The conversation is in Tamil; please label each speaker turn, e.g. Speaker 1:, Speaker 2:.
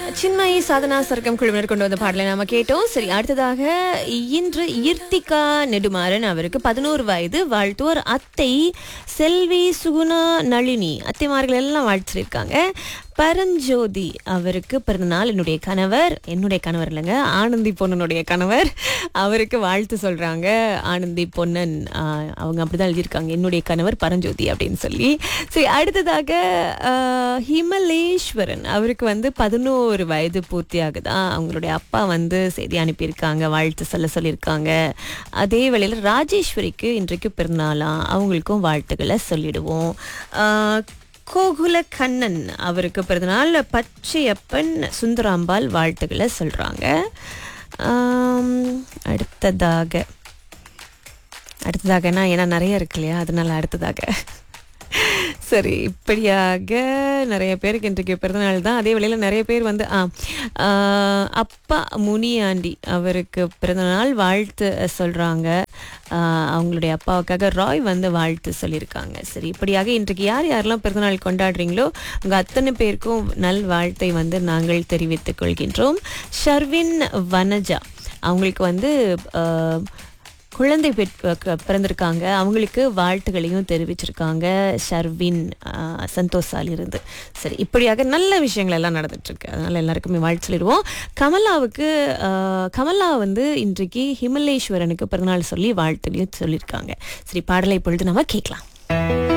Speaker 1: சின்மயி சாதனா சர்க்கம் குழுவினர் கொண்டு வந்த பாடலை நாம கேட்டோம் சரி அடுத்ததாக இன்று ஈர்த்திகா நெடுமாறன் அவருக்கு பதினோரு வயது வாழ்த்துவோர் அத்தை செல்வி சுகுணா நளினி அத்தைமார்கள் எல்லாம் வாழ்த்திருக்காங்க பரஞ்சோதி அவருக்கு பிறந்தநாள் என்னுடைய கணவர் என்னுடைய கணவர் இல்லைங்க ஆனந்தி பொன்னனுடைய கணவர் அவருக்கு வாழ்த்து சொல்றாங்க ஆனந்தி பொன்னன் ஆஹ், அவங்க அப்படிதான் எழுதியிருக்காங்க என்னுடைய கணவர் பரஞ்சோதி அப்படின்னு சொல்லி சரி அடுத்ததாக ஆஹ், ஹிமலேஸ்வரன் அவருக்கு வந்து பதினோரு வயது பூர்த்தியாகுதான் அவங்களுடைய அப்பா வந்து செய்தி அனுப்பியிருக்காங்க வாழ்த்து சொல்ல சொல்லியிருக்காங்க அதே வேளையில் ராஜேஸ்வரிக்கு இன்றைக்கு பிறந்தநாளாம் அவங்களுக்கும் வாழ்த்துக்களை சொல்லிடுவோம் ஆஹ், கோகுல கண்ணன் அவருக்கு பிறந்தநாள் பச்சையப்பன் சுந்தராம்பாள் வாழ்த்துக்களை சொல்றாங்க ஆம், அடுத்ததாக அடுத்ததாகனா ஏன்னா நிறைய இருக்கு இல்லையா அதனால அடுத்ததாக சரி இப்படியாக நிறைய பேருக்கு இன்றைக்கு பிறந்தநாள் தான் அதே வேளையில் நிறைய பேர் வந்து ஆ ஆ, அப்பா முனியாண்டி அவருக்கு பிறந்தநாள் வாழ்த்து சொல்கிறாங்க அவங்களுடைய அப்பாவுக்காக ராய் வந்து வாழ்த்து சொல்லியிருக்காங்க சரி இப்படியாக இன்றைக்கு யார் யாரெல்லாம் பிறந்தநாள் கொண்டாடுறீங்களோ உங்கள் அத்தனை பேருக்கும் நல் வாழ்த்தை வந்து நாங்கள் தெரிவித்துக் கொள்கின்றோம் ஷர்வின் வனஜா அவங்களுக்கு வந்து ஆ, குழந்தை பெற் க- பிறந்திருக்காங்க அவங்களுக்கு வாழ்த்துகளையும் தெரிவிச்சிருக்காங்க ஷர்வின் ஆஹ், சந்தோஷால் இருந்து சரி இப்படியாக நல்ல விஷயங்கள் எல்லாம் நடந்துட்டு இருக்கு அதனால எல்லாருக்குமே வாழ்த்து சொல்லிடுவோம் கமலாவுக்கு ஆஹ், கமலா வந்து இன்றைக்கு ஹிமலேஸ்வரனுக்கு பிறந்தநாள் சொல்லி வாழ்த்துலையும் சொல்லியிருக்காங்க சரி பாடலை இப்பொழுது நம்ம கேட்கலாம்